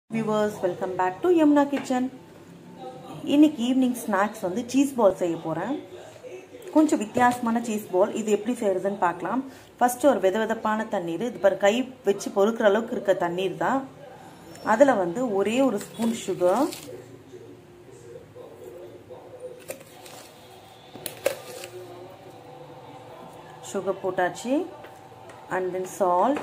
viewers welcome back to Yamuna kitchen இன்னைக்கு evening snacks வந்து cheese ball செய்ய போகிறேன் கொஞ்சம் வித்தியாசமான சீஸ் பால் இது எப்படி செய்யறதுன்னு பார்க்கலாம் ஃபர்ஸ்ட் ஒரு வித விதப்பான தண்ணீர் இது பாரு கை வச்சு பொறுக்கிற அளவுக்கு இருக்க தண்ணீர் தான் அதில் வந்து ஒரே ஒரு ஸ்பூன் சுகர் சுகர் போட்டாச்சு அண்ட் தென் சால்ட்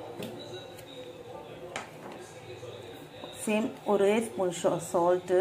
சேம் ஒரே ஸ்பூன் சால்ட்டு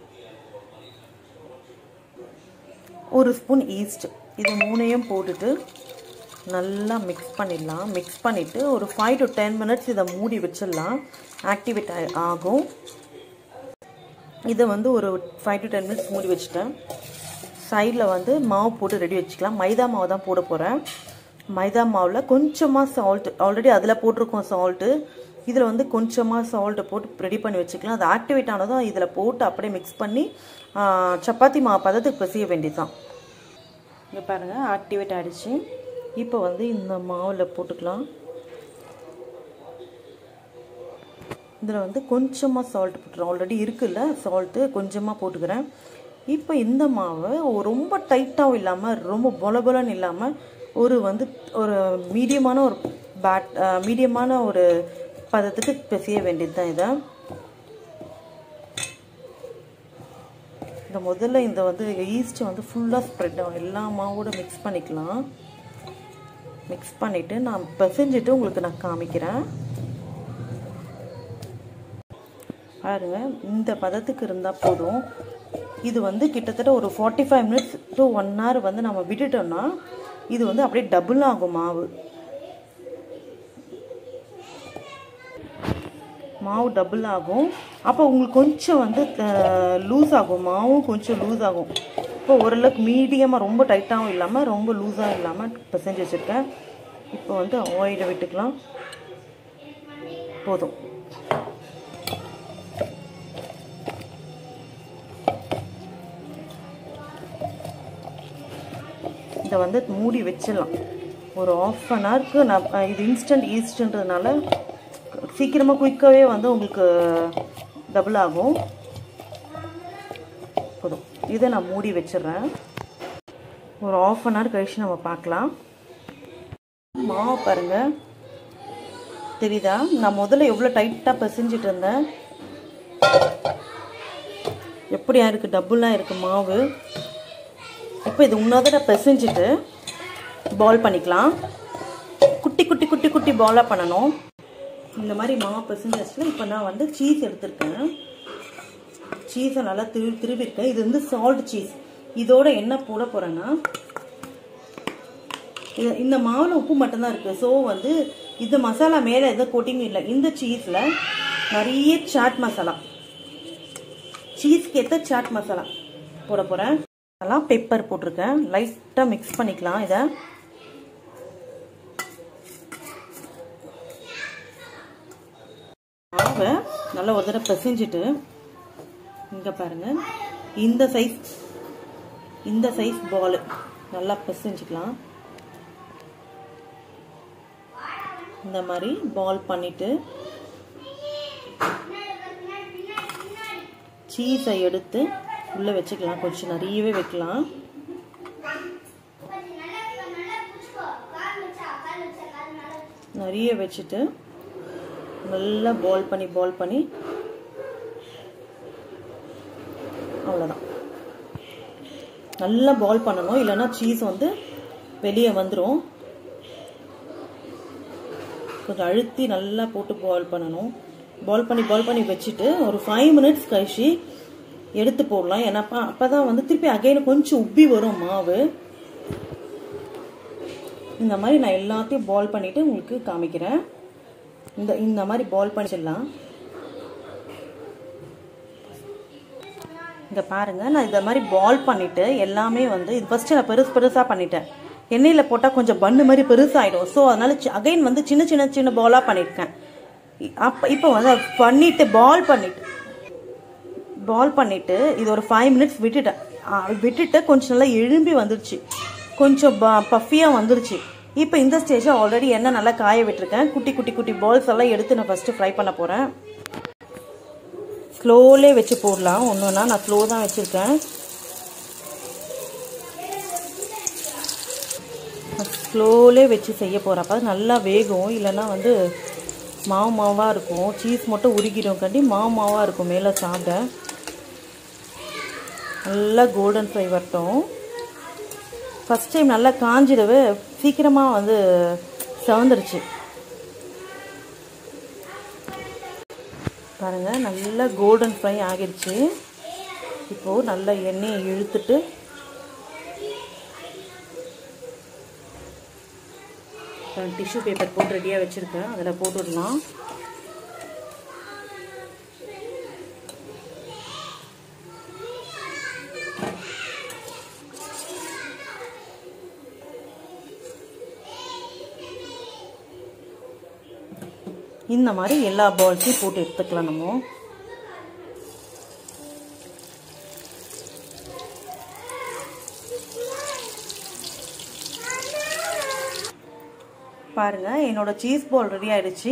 ஒரு ஸ்பூன் ஈஸ்ட் இது மூணையும் போட்டுட்டு நல்லா மிக்ஸ் பண்ணிடலாம் மிக்ஸ் பண்ணிவிட்டு ஒரு ஃபைவ் டு டென் மினிட்ஸ் இதை மூடி வச்சிடலாம் ஆக்டிவேட் ஆகும் இதை வந்து ஒரு ஃபைவ் டு டென் மினிட்ஸ் மூடி வச்சுட்டேன் சைடில் வந்து மாவு போட்டு ரெடி வச்சுக்கலாம் மைதா மாவு தான் போட போகிறேன் மைதா மாவில் கொஞ்சமாக சால்ட்டு ஆல்ரெடி அதில் போட்டிருக்கோம் சால்ட்டு இதில் வந்து கொஞ்சமாக சால்ட்டை போட்டு ரெடி பண்ணி வச்சுக்கலாம் அது ஆக்டிவேட் ஆனதும் இதில் போட்டு அப்படியே மிக்ஸ் பண்ணி சப்பாத்தி மாவு பதத்துக்கு பிசைய வேண்டியதுதான் இங்கே பாருங்கள் ஆக்டிவேட் ஆகிடுச்சு இப்போ வந்து இந்த மாவில் போட்டுக்கலாம் இதில் வந்து கொஞ்சமாக சால்ட் போட்டுறேன் ஆல்ரெடி இருக்குல்ல சால்ட்டு கொஞ்சமாக போட்டுக்கிறேன் இப்போ இந்த மாவை ரொம்ப டைட்டாகவும் இல்லாமல் ரொம்ப பொலபொலன்னு இல்லாமல் ஒரு வந்து ஒரு மீடியமான ஒரு பேட் மீடியமான ஒரு பதத்துக்கு பிசைய வேண்டியது தான் இதை இந்த முதல்ல இந்த வந்து ஈஸ்ட் வந்து ஃபுல்லாக ஸ்ப்ரெட் ஆகும் எல்லா மாவோட மிக்ஸ் பண்ணிக்கலாம் மிக்ஸ் பண்ணிவிட்டு நான் பிசைஞ்சிட்டு உங்களுக்கு நான் காமிக்கிறேன் பாருங்க இந்த பதத்துக்கு இருந்தால் போதும் இது வந்து கிட்டத்தட்ட ஒரு forty five minutes to one hour வந்து நம்ம விட்டுட்டோம்னா இது வந்து அப்படியே டபுள் ஆகும் மாவு மாவு டபுள் ஆகும் அப்போ உங்களுக்கு கொஞ்சம் வந்து லூஸ் ஆகும் மாவும் கொஞ்சம் லூஸ் ஆகும் இப்போ ஓரளவுக்கு மீடியமாக ரொம்ப டைட்டாகவும் இல்லாமல் ரொம்ப லூஸாக இல்லாமல் பிசைஞ்சு வச்சுருக்கேன் இப்போ வந்து ஆயிலை விட்டுக்கலாம் போதும் இதை வந்து மூடி வச்சிடலாம் ஒரு ஆஃப் அன் ஹவருக்கு நான் இது இன்ஸ்டன்ட் ஈஸ்ட்ன்றதுனால சீக்கிரமாக குயிக்காகவே வந்து உங்களுக்கு டபுள் ஆகும் போதும் இதை நான் மூடி வச்சிடுறேன் ஒரு ஆஃப் அன் ஹவர் கழிச்சு நம்ம பார்க்கலாம் மாவு பாருங்கள் தெரியுதா நான் முதல்ல எவ்வளோ டைட்டாக பிசைஞ்சிட்டு இருந்தேன் எப்படியா இருக்குது டபுளாக இருக்குது மாவு இப்போ இது இன்னொரு பிசைஞ்சிட்டு பால் பண்ணிக்கலாம் குட்டி குட்டி குட்டி குட்டி பாலாக பண்ணணும் இந்த மாதிரி மாவு பிசைஞ்சாச்சுல இப்போ நான் வந்து சீஸ் எடுத்திருக்கேன் சீஸை நல்லா திரு திருவிருக்கேன் இது வந்து சால்ட் சீஸ் இதோட என்ன போட போகிறேன்னா இது இந்த மாவில் உப்பு மட்டும்தான் இருக்குது ஸோ வந்து இந்த மசாலா மேலே எந்த கோட்டிங் இல்லை இந்த சீஸில் நிறைய சாட் மசாலா சீஸ்க்கு ஏற்ற சாட் மசாலா போட போகிறேன் அதெல்லாம் பெப்பர் போட்டிருக்கேன் லைட்டாக மிக்ஸ் பண்ணிக்கலாம் இதை மாவை நல்லா ஒரு தடவை பிசைஞ்சிட்டு இங்கே பாருங்கள் இந்த சைஸ் இந்த சைஸ் பால் நல்லா பிசைஞ்சிக்கலாம் இந்த மாதிரி பால் பண்ணிட்டு சீஸை எடுத்து உள்ளே வச்சுக்கலாம் கொஞ்சம் நிறையவே வைக்கலாம் நிறைய வச்சுட்டு நல்லா பால் பண்ணி பால் பண்ணி அவ்வளோதான் நல்லா பால் பண்ணணும் இல்லைன்னா சீஸ் வந்து வெளியே வந்துடும் கொஞ்சம் அழுத்தி நல்லா போட்டு பால் பண்ணணும் பால் பண்ணி பால் பண்ணி வச்சுட்டு ஒரு ஃபைவ் மினிட்ஸ் கழிச்சு எடுத்து போடலாம் ஏன்னாப்பா அப்போ தான் வந்து திருப்பி அகைன் கொஞ்சம் உப்பி வரும் மாவு இந்த மாதிரி நான் எல்லாத்தையும் பால் பண்ணிவிட்டு உங்களுக்கு காமிக்கிறேன் இந்த இந்த மாதிரி பால் பண்ணிச்சிடலாம் இங்கே பாருங்கள் நான் இந்த மாதிரி பால் பண்ணிவிட்டு எல்லாமே வந்து இது ஃபஸ்ட்டு நான் பெருசு பெருசாக பண்ணிட்டேன் எண்ணெயில் போட்டால் கொஞ்சம் பண்ணு மாதிரி பெருசாகிடும் ஸோ அதனால் அகைன் வந்து சின்ன சின்ன சின்ன பாலாக பண்ணியிருக்கேன் அப்போ இப்போ வந்து பண்ணிவிட்டு பால் பண்ணிவிட்டு பால் பண்ணிவிட்டு இது ஒரு ஃபைவ் மினிட்ஸ் விட்டுட்டேன் விட்டுட்டு கொஞ்சம் நல்லா எழும்பி வந்துருச்சு கொஞ்சம் பஃபியாக வந்துருச்சு இப்போ இந்த ஸ்டேஜில் ஆல்ரெடி எண்ணெய் நல்லா காய விட்டுருக்கேன் குட்டி குட்டி குட்டி பால்ஸ் எல்லாம் எடுத்து நான் ஃபஸ்ட்டு ஃப்ரை பண்ண போகிறேன் ஸ்லோலே வச்சு போடலாம் ஒன்றுனா நான் ஸ்லோ தான் வச்சுருக்கேன் ஸ்லோலே வச்சு செய்ய போகிறப்ப நல்லா வேகும் இல்லைன்னா வந்து மாவு மாவாக இருக்கும் சீஸ் மட்டும் உருகிடும் கண்டி மாவு மாவாக இருக்கும் மேலே சாப்பிட நல்லா கோல்டன் ஃப்ரை வரட்டும் ஃபஸ்ட் டைம் நல்லா காஞ்சிடவே சீக்கிரமாக வந்து செவந்துருச்சு பாருங்கள் நல்லா கோல்டன் ஃப்ரை ஆகிடுச்சு இப்போது நல்லா எண்ணெயை இழுத்துட்டு டிஷ்யூ பேப்பர் போட்டு ரெடியாக வச்சுருக்கேன் அதில் போட்டுடலாம் இந்த மாதிரி எல்லா பால்ஸையும் போட்டு எடுத்துக்கலாம் நம்ம பாருங்க என்னோட சீஸ் பால் ரெடி ஆயிடுச்சு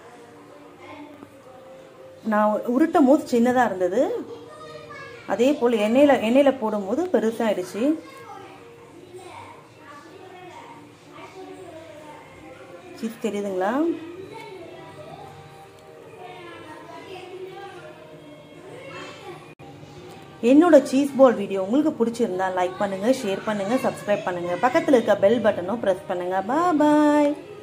நான் உருட்டும் போது சின்னதாக இருந்தது அதே போல் எண்ணெயில் எண்ணெயில் போடும்போது பெருசாகிடுச்சு சீஸ் தெரியுதுங்களா என்னோட சீஸ் பால் வீடியோ உங்களுக்கு பிடிச்சிருந்தா லைக் பண்ணுங்க ஷேர் பண்ணுங்க சப்ஸ்கிரைப் பண்ணுங்க பக்கத்தில் இருக்க பெல் பட்டனும் ப்ரெஸ் பண்ணுங்க பாய்